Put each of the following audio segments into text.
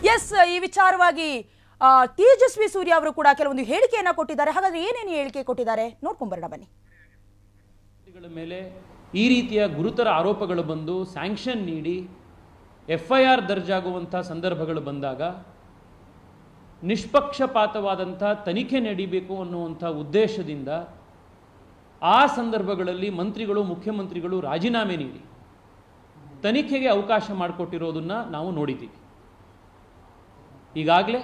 S ಈ ವಿಚಾರವಾಗಿ ಆ, ತೇಜಸ್ವಿ ಸೂರ್ಯ ಅವರು ಕೂಡ ಕೆಲವೊಂದು ಹೇಳಿಕೆಯನ್ನ ಕೊಟ್ಟಿದ್ದಾರೆ ಹಾಗಾದ್ರೆ ಏನೇನು ಹೇಳಿಕೆ ಕೊಟ್ಟಿದ್ದಾರೆ ನೋಡ್ಕೊಂಬರೋಣ ಬನ್ನಿ ಗಳ ಮೇಲೆ ಈ ರೀತಿಯ ಗುರುತರ ಆರೋಪಗಳು ಬಂದು ಸ್ಯಾಂಕ್ಷನ್ ನೀಡಿ ಎಫ್ ಐ ಆರ್ ದರ್ಜಾಗುವಂಥ ಸಂದರ್ಭಗಳು ಬಂದಾಗ ನಿಷ್ಪಕ್ಷಪಾತವಾದಂಥ ತನಿಖೆ ನಡೀಬೇಕು ಅನ್ನುವಂಥ ಉದ್ದೇಶದಿಂದ ಆ ಸಂದರ್ಭಗಳಲ್ಲಿ ಮಂತ್ರಿಗಳು ಮುಖ್ಯಮಂತ್ರಿಗಳು ರಾಜೀನಾಮೆ ನೀಡಿ ತನಿಖೆಗೆ ಅವಕಾಶ ಮಾಡಿಕೊಟ್ಟಿರೋದನ್ನು ನಾವು ನೋಡಿದ್ದೀವಿ ಈಗಾಗಲೇ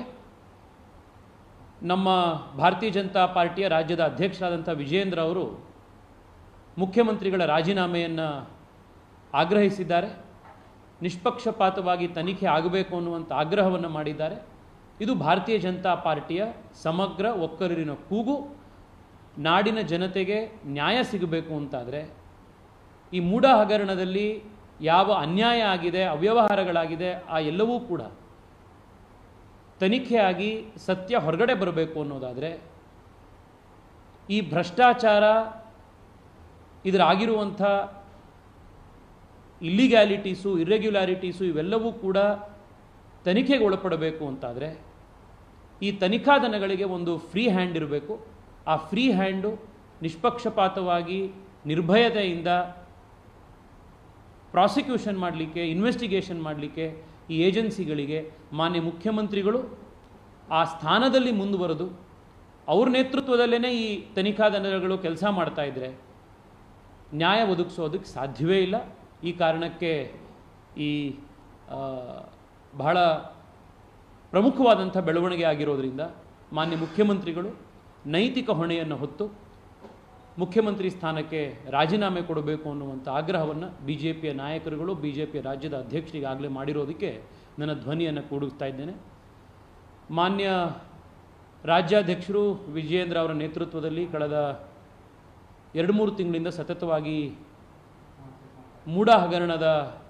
ನಮ್ಮ ಭಾರತೀಯ ಜನತಾ ಪಾರ್ಟಿಯ ರಾಜ್ಯದ ಅಧ್ಯಕ್ಷರಾದಂಥ ವಿಜಯೇಂದ್ರ ಅವರು ಮುಖ್ಯಮಂತ್ರಿಗಳ ರಾಜೀನಾಮೆಯನ್ನು ಆಗ್ರಹಿಸಿದ್ದಾರೆ ನಿಷ್ಪಕ್ಷಪಾತವಾಗಿ ತನಿಖೆ ಆಗಬೇಕು ಅನ್ನುವಂಥ ಆಗ್ರಹವನ್ನು ಮಾಡಿದ್ದಾರೆ ಇದು ಭಾರತೀಯ ಜನತಾ ಪಾರ್ಟಿಯ ಸಮಗ್ರ ಒಕ್ಕರಿನ ಕೂಗು ನಾಡಿನ ಜನತೆಗೆ ನ್ಯಾಯ ಸಿಗಬೇಕು ಅಂತಾದರೆ ಈ ಮೂಢ ಹಗರಣದಲ್ಲಿ ಯಾವ ಅನ್ಯಾಯ ಆಗಿದೆ ಅವ್ಯವಹಾರಗಳಾಗಿದೆ ಆ ಎಲ್ಲವೂ ಕೂಡ ತನಿಖೆಯಾಗಿ ಸತ್ಯ ಹೊರಗಡೆ ಬರಬೇಕು ಅನ್ನೋದಾದರೆ ಈ ಭ್ರಷ್ಟಾಚಾರ ಇದರಾಗಿರುವಂಥ ಇಲ್ಲಿಗ್ಯಾಲಿಟೀಸು ಇರ್ರೆಗ್ಯುಲಾರಿಟೀಸು ಇವೆಲ್ಲವೂ ಕೂಡ ತನಿಖೆಗೆ ಒಳಪಡಬೇಕು ಅಂತಾದರೆ ಈ ತನಿಖಾಧನಗಳಿಗೆ ಒಂದು ಫ್ರೀ ಹ್ಯಾಂಡ್ ಇರಬೇಕು ಆ ಫ್ರೀ ಹ್ಯಾಂಡು ನಿಷ್ಪಕ್ಷಪಾತವಾಗಿ ನಿರ್ಭಯತೆಯಿಂದ ಪ್ರಾಸಿಕ್ಯೂಷನ್ ಮಾಡಲಿಕ್ಕೆ ಇನ್ವೆಸ್ಟಿಗೇಷನ್ ಮಾಡಲಿಕ್ಕೆ ಈ ಏಜೆನ್ಸಿಗಳಿಗೆ ಮಾನ್ಯ ಮುಖ್ಯಮಂತ್ರಿಗಳು ಆ ಸ್ಥಾನದಲ್ಲಿ ಮುಂದುವರೆದು ಅವ್ರ ನೇತೃತ್ವದಲ್ಲೇ ಈ ತನಿಖಾಧನಗಳು ಕೆಲಸ ಮಾಡ್ತಾ ಇದ್ದರೆ ನ್ಯಾಯ ಒದಗಿಸೋದಕ್ಕೆ ಸಾಧ್ಯವೇ ಇಲ್ಲ ಈ ಕಾರಣಕ್ಕೆ ಈ ಆ, ಬಹಳ ಪ್ರಮುಖವಾದಂಥ ಬೆಳವಣಿಗೆ ಆಗಿರೋದ್ರಿಂದ ಮಾನ್ಯ ಮುಖ್ಯಮಂತ್ರಿಗಳು ನೈತಿಕ ಹೊಣೆಯನ್ನು ಹೊತ್ತು ಮುಖ್ಯಮಂತ್ರಿ ಸ್ಥಾನಕ್ಕೆ ರಾಜೀನಾಮೆ ಕೊಡಬೇಕು ಅನ್ನುವಂಥ ಆಗ್ರಹವನ್ನು ಬಿ ಜೆ ಪಿಯ ನಾಯಕರುಗಳು ಬಿ ಜೆ ಪಿಯ ರಾಜ್ಯದ ಅಧ್ಯಕ್ಷರಿಗಾಗಲೇ ಮಾಡಿರೋದಕ್ಕೆ ನನ್ನ ಧ್ವನಿಯನ್ನು ಕೂಡಿಸ್ತಾ ಇದ್ದೇನೆ ಮಾನ್ಯ ರಾಜ್ಯಾಧ್ಯಕ್ಷರು ವಿಜಯೇಂದ್ರ ಅವರ ನೇತೃತ್ವದಲ್ಲಿ ಕಳೆದ ಎರಡು ಮೂರು ತಿಂಗಳಿಂದ ಸತತವಾಗಿ ಮೂಢ ಹಗರಣದ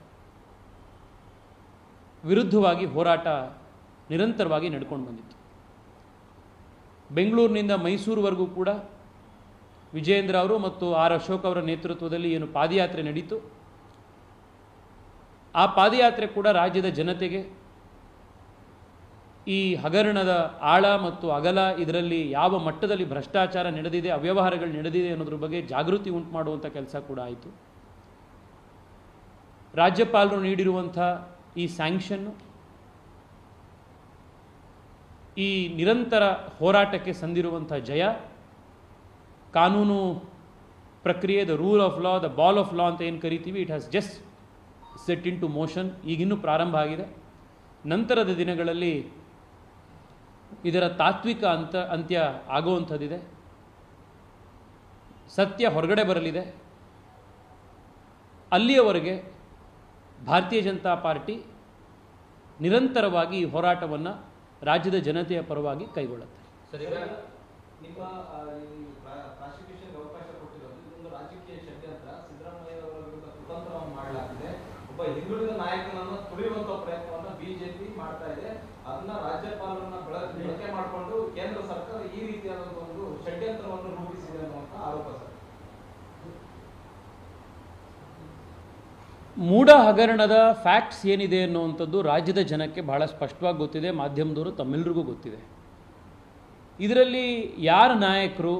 ವಿರುದ್ಧವಾಗಿ ಹೋರಾಟ ನಿರಂತರವಾಗಿ ನಡ್ಕೊಂಡು ಬಂದಿತ್ತು ಬೆಂಗಳೂರಿನಿಂದ ಮೈಸೂರುವರೆಗೂ ಕೂಡ ವಿಜಯೇಂದ್ರ ಅವರು ಮತ್ತು ಆರ್ ಅಶೋಕ್ ಅವರ ನೇತೃತ್ವದಲ್ಲಿ ಏನು ಪಾದಯಾತ್ರೆ ನಡೀತು ಆ ಪಾದಯಾತ್ರೆ ಕೂಡ ರಾಜ್ಯದ ಜನತೆಗೆ ಈ ಹಗರಣದ ಆಳ ಮತ್ತು ಅಗಲ ಇದರಲ್ಲಿ ಯಾವ ಮಟ್ಟದಲ್ಲಿ ಭ್ರಷ್ಟಾಚಾರ ನಡೆದಿದೆ ಅವ್ಯವಹಾರಗಳು ನಡೆದಿದೆ ಅನ್ನೋದ್ರ ಬಗ್ಗೆ ಜಾಗೃತಿ ಉಂಟು ಮಾಡುವಂಥ ಕೆಲಸ ಕೂಡ ಆಯಿತು ರಾಜ್ಯಪಾಲರು ನೀಡಿರುವಂಥ ಈ ಸ್ಯಾಂಕ್ಷನ್ನು ಈ ನಿರಂತರ ಹೋರಾಟಕ್ಕೆ ಸಂದಿರುವಂಥ ಜಯ ಕಾನೂನು ಪ್ರಕ್ರಿಯೆ the rule of law the ball of law ಅಂತ ಏನು ಕರಿತೀವಿ it has just set into motion ಈಗಿನ್ನೂ ಪ್ರಾರಂಭ ಆಗಿದೆ ನಂತರದ ದಿನಗಳಲ್ಲಿ ಇದರ ತಾತ್ವಿಕ ಅಂತ ಅಂತ್ಯ ಆಗುವಂಥದ್ದಿದೆ ಸತ್ಯ ಹೊರಗಡೆ ಬರಲಿದೆ ಅಲ್ಲಿಯವರೆಗೆ ಭಾರತೀಯ ಜನತಾ ಪಾರ್ಟಿ ನಿರಂತರವಾಗಿ ಈ ಹೋರಾಟವನ್ನು ರಾಜ್ಯದ ಜನತೆಯ ಪರವಾಗಿ ಕೈಗೊಳ್ಳುತ್ತೆ ಸರ್ ಈಗ ನಿಮ್ಮ ಆ, ಈ ಪ್ರಾಸಿಕ್ಯೂಷನ್ಗೆ ಅವಕಾಶ ಕೊಟ್ಟಿರೋದು ಇದೊಂದು ರಾಜಕೀಯ ಷಡ್ಯಂತ್ರ ಸಿದ್ದರಾಮಯ್ಯ ಅವರ ವಿರುದ್ಧ ಕುತಂತ್ರವನ್ನು ಮಾಡಲಾಗಿದೆ ಒಬ್ಬ ಹಿಂದುಳಿದ ನಾಯಕನನ್ನು ತುಳಿಯುವಂತ ಪ್ರಯತ್ನವನ್ನ ಬಿಜೆಪಿ ಮಾಡ್ತಾ ಇದೆ ಅದನ್ನ ರಾಜ್ಯಪಾಲರನ್ನ ಬಳ- ಬಳಕೆ ಮಾಡಿಕೊಂಡು ಕೇಂದ್ರ ಸರ್ಕಾರ ಈ ರೀತಿಯಾದ ಒಂದು ಷಡ್ಯಂತ್ರವನ್ನು ರೂಪಿಸಿದೆ ಅನ್ನುವಂತ ಆರೋಪ ಸರ್ ಮೂಢ ಹಗರಣದ ಫ್ಯಾಕ್ಟ್ಸ್ ಏನಿದೆ ಅನ್ನುವಂಥದ್ದು ರಾಜ್ಯದ ಜನಕ್ಕೆ ಬಹಳ ಸ್ಪಷ್ಟವಾಗಿ ಗೊತ್ತಿದೆ ಮಾಧ್ಯಮದವರು ತಮ್ಮೆಲ್ಲರಿಗೂ ಗೊತ್ತಿದೆ ಇದರಲ್ಲಿ ಯಾರ ನಾಯಕರು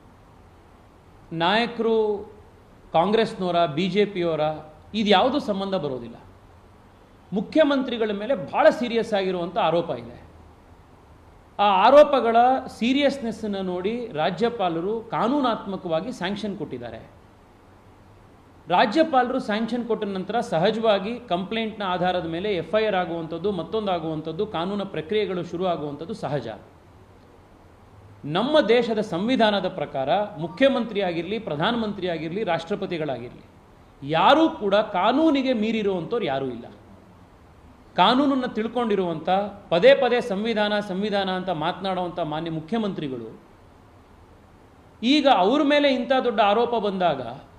ನಾಯಕರು ಕಾಂಗ್ರೆಸ್ನವರ ಬಿ ಜೆ ಪಿಯವರ ಇದು ಯಾವುದೂ ಸಂಬಂಧ ಬರೋದಿಲ್ಲ ಮುಖ್ಯಮಂತ್ರಿಗಳ ಮೇಲೆ ಭಾಳ ಸೀರಿಯಸ್ ಆಗಿರುವಂಥ ಆರೋಪ ಇದೆ ಆ ಆರೋಪಗಳ ಸೀರಿಯಸ್ನೆಸ್ಸನ್ನು ನೋಡಿ ರಾಜ್ಯಪಾಲರು ಕಾನೂನಾತ್ಮಕವಾಗಿ ಸ್ಯಾಂಕ್ಷನ್ ಕೊಟ್ಟಿದ್ದಾರೆ ರಾಜ್ಯಪಾಲರು ಸ್ಯಾಂಕ್ಷನ್ ಕೊಟ್ಟ ನಂತರ ಸಹಜವಾಗಿ ಕಂಪ್ಲೇಂಟ್ನ ಆಧಾರದ ಮೇಲೆ ಎಫ್ ಐ ಆರ್ ಆಗುವಂಥದ್ದು ಮತ್ತೊಂದು ಆಗುವಂಥದ್ದು ಕಾನೂನು ಪ್ರಕ್ರಿಯೆಗಳು ಶುರು ಆಗುವಂಥದ್ದು ಸಹಜ ನಮ್ಮ ದೇಶದ ಸಂವಿಧಾನದ ಪ್ರಕಾರ ಮುಖ್ಯಮಂತ್ರಿ ಆಗಿರಲಿ ಪ್ರಧಾನಮಂತ್ರಿ ಆಗಿರಲಿ ರಾಷ್ಟ್ರಪತಿಗಳಾಗಿರಲಿ ಯಾರೂ ಕೂಡ ಕಾನೂನಿಗೆ ಮೀರಿರುವಂಥವ್ರು ಯಾರೂ ಇಲ್ಲ ಕಾನೂನನ್ನು ತಿಳ್ಕೊಂಡಿರುವಂಥ ಪದೇ ಪದೇ ಸಂವಿಧಾನ ಸಂವಿಧಾನ ಅಂತ ಮಾತನಾಡುವಂಥ ಮಾನ್ಯ ಮುಖ್ಯಮಂತ್ರಿಗಳು ಈಗ ಅವ್ರ ಮೇಲೆ ಇಂಥ ದೊಡ್ಡ ಆರೋಪ ಬಂದಾಗ